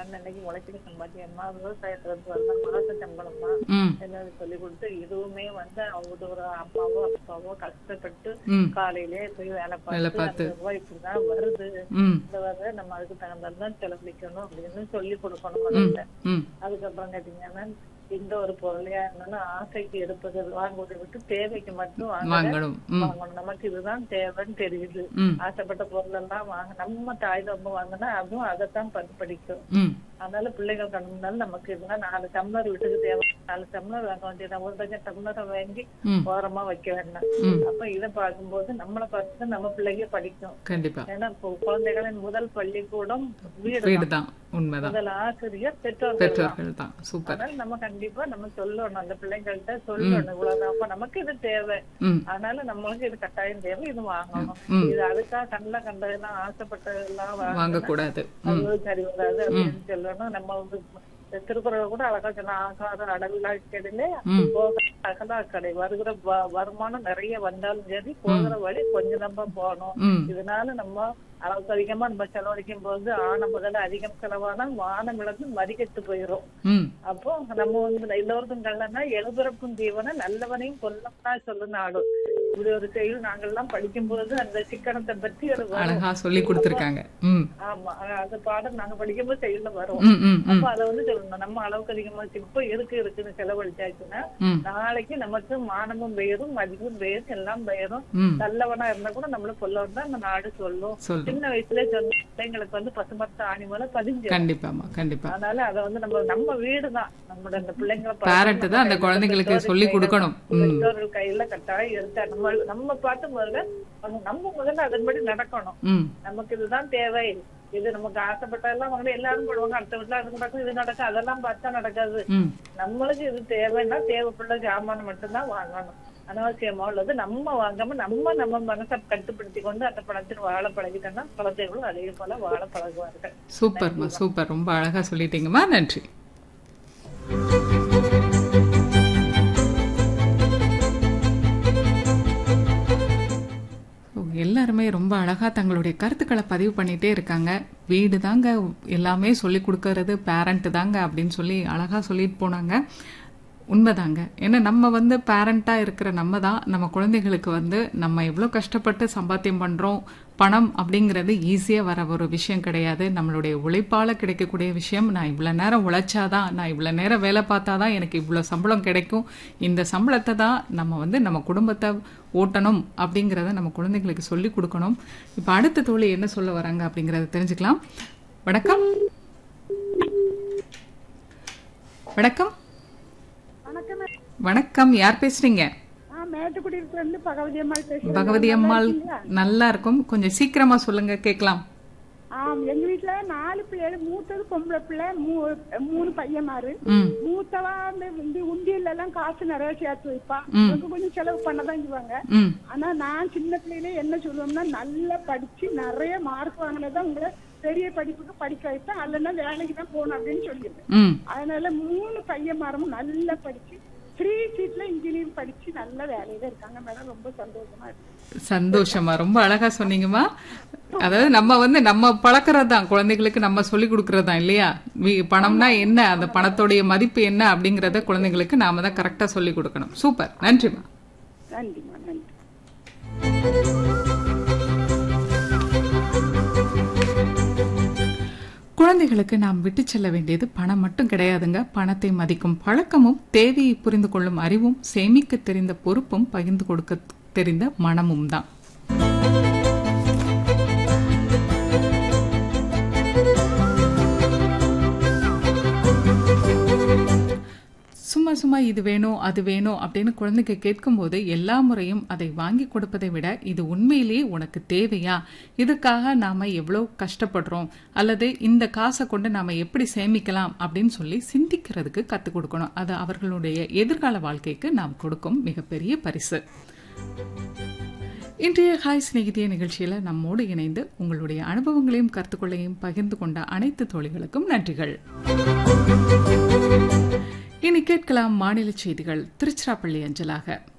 அன்னன்னைக்கு முளைச்சிட்டு சம்பாத்தியம்மா விவசாயத்துல இருந்து வந்தா மாச சம்பளமா ம் எல்லாரும் சொல்லி கொடுத்து இதுவுமே வந்து அவங்க ஒரு அம்மாவோ அப்பாவோ கஷ்டப்பட்டு ம் காலையிலே போய் வேலை வேலை பார்த்து பார்த்து. அந்த ரூபாய் இப்படிதான் வருது ம் இந்த வர நம்ம அதுக்கு தகுந்ததான் செலவழிக்கணும் அப்படின்னு சொல்லி கொடுக்கணும் முதல்ல ம் அதுக்கப்புறம் கேட்டீங்கன்னா இந்த ஒரு பொருளையா இருந்தாலும் ஆசைக்கு எடுப்பது வாங்குவதை விட்டு தேவைக்கு மட்டும் வாங்க வாங்கணும் ம் வாங்கணும் நமக்கு இதுதான் தேவைன்னு தெரியுது ம் ஆசைப்பட்ட பொருள் எல்லாம் வாங்க நம்ம தாய் தம்பு வாங்கினா அதுவும் அதைத்தான் படி படிக்கும் ம் அதனால பிள்ளைகள் கண்ணுனாலும் நமக்கு இதெல்லாம் நாலு டம்ளர் வீட்டுக்கு தேவை நாலு டம்ளர் வாங்க வேண்டியது ஒரு டஜன் டம்ளரை வாங்கி ம் ஓரமா வைக்க வேண்டாம் ம் அப்ப இதை பார்க்கும்போது நம்மளை பார்த்து நம்ம பிள்ளைங்க படிக்கும் கண்டிப்பா ஏன்னா இப்போ குழந்தைகளின் முதல் பள்ளிக்கூடம் வீடு வீடு தான் உண்மைதான் முதல் ஆசிரியர் பெற்றோர்கள் தான். பெற்றோர்கள் தான் சூப்பர் அதனால நம்ம கண்டிப்பா நம்ம சொல்லணும் அந்த பிள்ளைங்கள்ட்ட சொல்லணும் இவ்வளவுதான் அப்ப நமக்கு இது தேவை ம் அதனால நம்மளுக்கு இது கட்டாயம் தேவை இது வாங்கணும் ம். இது அதுக்காக கண்ணில் கண்டதெல்லாம் ஆசைப்பட்டதெல்லாம் வாங்க வாங்கக்கூடாது ம் அது சரி வராது அப்படின்னு சொல்லணும் நம்ம வந்து இந்த திருக்குறள் கூட அழகா சொன்ன ஆகாத அளவில்லா கெடலே ம். போக அகலா கடை வருகிற வ- வருமானம் நிறைய வந்தாலும் சரி போகிற வழி கொஞ்சம் நம்ம போகணும் ம் இதனால நம்ம அளவுக்கு அதிகமா நம்ம செலவழிக்கும் போது ஆன முதல்ல அதிகம் செலவானா வானம் இழந்து மதிக்கெட்டு போயிரும் ம் அப்போ நம்ம வந்து எல்லோருக்கும் கல்லன்னா எழுபுறப்பும் தீவன நல்லவனையும் கொல்லம்னா சொல்லு நாடு இப்படி ஒரு செயல் நாங்கெல்லாம் படிக்கும் போது அந்த சிக்கனத்தை பற்றி அது வரும் அழகா சொல்லி கொடுத்துருக்காங்க ம் ஆமா அஹ் அந்த பாடம் நாங்க படிக்கும்போது செயல்ல வரும் ம் ம் ம் அப்ப அதை வந்து சொல்லணும் நம்ம அளவுக்கு அதிகமா இப்ப இருக்கு இருக்குன்னு செலவழிச்சாச்சுன்னா ம் நாளைக்கு நமக்கு மானமும் பெயரும் மதிப்பும் பெயரும் எல்லாம் பெயரும் ம் நல்லவனா இருந்தா கூட நம்மள சொல்லணும் தான் அந்த நாடு சொல்லும் சொல்றேன் சின்ன வயசுல சொன்ன பிள்ளைங்களுக்கு வந்து பசுமத்த ஆணி மேல பதிஞ்சு கண்டிப்பாமா கண்டிப்பா அதனால அத வந்து நம்ம நம்ம வீடு தான் நம்மளோட அந்த பிள்ளைங்களை பார்த்து பேரண்ட் தான் அந்த நம்ம குழந்தைங்களுக்கு பெற்றோர்கள் சொல்லி கையில- கொடுக்கணும் ம் பெற்றோர்கள் கையில கட்டாயம் எடுத்தா நம்ம நம்ம பார்த்து முதல்ல அவங்க நம்ம முதல்ல அதன்படி நடக்கணும் ம் நமக்கு இதுதான் தேவை இது நமக்கு ஆசைப்பட்டதெல்லாம் வாங்க எல்லாரும் போடுவாங்க அடுத்த வீட்டுல அது நடக்கும் இது நடக்கும் அதெல்லாம் பார்த்தா நடக்காது ம் நம்மளுக்கு இது தேவைன்னா தேவைப்பட்ட ஜாமான் மட்டும்தான் வாங்கணும் அனாவசியமா உள்ளது நம்ம வாங்காம நம்ம நம்ம மனசை கட்டுப்படுத்தி கொண்டு அந்த பணத்தில் வாழ பழகிட்டோம்னா குழந்தைகளும் அதே போல வாழ பழகுவார்கள் சூப்பர்மா சூப்பர் ரொம்ப அழகா சொல்லிட்டீங்கம்மா நன்றி ஓ, எல்லாருமே ரொம்ப அழகா தங்களுடைய கருத்துக்களை பதிவு பண்ணிட்டே இருக்காங்க வீடு தாங்க எல்லாமே சொல்லி கொடுக்கறது பேரண்ட் தாங்க அப்படின்னு சொல்லி அழகா சொல்லிட்டு போனாங்க உண்மைதாங்க ஏன்னா நம்ம வந்து பேரண்டா இருக்கிற நம்ம தான் நம்ம குழந்தைகளுக்கு வந்து நம்ம எவ்வளோ கஷ்டப்பட்டு சம்பாத்தியம் பண்றோம் பணம் அப்படிங்கிறது ஈஸியாக வர ஒரு விஷயம் கிடையாது நம்மளுடைய உழைப்பால கிடைக்கக்கூடிய விஷயம் நான் இவ்வளோ நேரம் உழைச்சாதான் நான் இவ்வளோ நேரம் வேலை பார்த்தாதான் எனக்கு இவ்வளோ சம்பளம் கிடைக்கும் இந்த சம்பளத்தை தான் நம்ம வந்து நம்ம குடும்பத்தை ஓட்டணும் அப்படிங்கிறத நம்ம குழந்தைங்களுக்கு சொல்லி கொடுக்கணும் இப்போ அடுத்த தோழி என்ன சொல்ல வராங்க அப்படிங்கிறத தெரிஞ்சுக்கலாம் வணக்கம் வணக்கம் வணக்கம் வணக்கம் யார் பேசுறீங்க ஆ மேட்டுக்குடியில இருந்து பகவதி அம்மாள் பேசுறேன் பகவதி அம்மாள் நல்லா இருக்கும் கொஞ்சம் சீக்கிரமா சொல்லுங்க கேட்கலாம் ஆ எங்க வீட்டுல நாலு பிள்ளைகள் மூத்தது பொம்பளை பிள்ளை மூ- மூணு பையன்மாரு ம் மூத்தவா அந்த இந்த உண்டியல்ல எல்லாம் காசு நிறைய சேர்த்து வைப்பா அவங்க கொஞ்சம் செலவு பண்ணதான் செய்வாங்க ம் ஆனா நான் சின்ன பிள்ளையில என்ன சொல்லுவோம்னா நல்லா படிச்சு நிறைய மார்க் வாங்கினதான் உங்களை பெரிய படிப்புக்கு படிக்க வைப்பேன் அல்லன்னா வேலைக்கு தான் போகணும் அப்படின்னு சொல்லிடுவேன் ம் அதனால மூணு பையன்மாரும் நல்லா படிச்சு ஃப்ரீ சீட்ல இன்ஜினியரிங் படிச்சு நல்ல வேலையில இருக்காங்க மேடம் ரொம்ப சந்தோஷமா இருக்கு சந்தோஷமா ரொம்ப அழகா சொன்னீங்கம்மா அதாவது நம்ம வந்து நம்ம பழக்கிறது தான் குழந்தைகளுக்கு நம்ம சொல்லி கொடுக்கறது தான் இல்லையா வி- பணம்னா என்ன அந்த பணத்தோடைய மதிப்பு என்ன அப்படிங்கறத குழந்தைங்களுக்கு நாம தான் கரெக்டா சொல்லி கொடுக்கணும் சூப்பர் நன்றிம்மா நன்றிம்மா நன்றி குழந்தைகளுக்கு நாம் விட்டு செல்ல வேண்டியது பணம் மட்டும் கிடையாதுங்க பணத்தை மதிக்கும் பழக்கமும் தேவையை புரிந்து கொள்ளும் அறிவும் சேமிக்க தெரிந்த பொறுப்பும் பகிர்ந்து கொடுக்க தெரிந்த மனமும் தான் சும்மா சும்மா இது வேணும் அது வேணும் அப்படின்னு குழந்தைக்கு கேட்கும்போது எல்லா முறையும் அதை வாங்கி கொடுப்பதை விட இது உண்மையிலேயே உனக்கு தேவையா இதுக்காக நாம எவ்வளவு கஷ்டப்படுறோம் அல்லது இந்த காசை கொண்டு நாம எப்படி சேமிக்கலாம் அப்படின்னு சொல்லி சிந்திக்கிறதுக்கு கற்றுக் கொடுக்கணும் அது அவர்களுடைய எதிர்கால வாழ்க்கைக்கு நாம் கொடுக்கும் மிகப்பெரிய பரிசு இன்றைய ஹாய் சிநேகிதிய நிகழ்ச்சியில நம்மோடு இணைந்து உங்களுடைய அனுபவங்களையும் கருத்துக்களையும் பகிர்ந்து கொண்ட அனைத்து தோழிகளுக்கும் நன்றிகள் இனி கேட்கலாம் மாநில செய்திகள் திருச்சிராப்பள்ளி அஞ்சலாக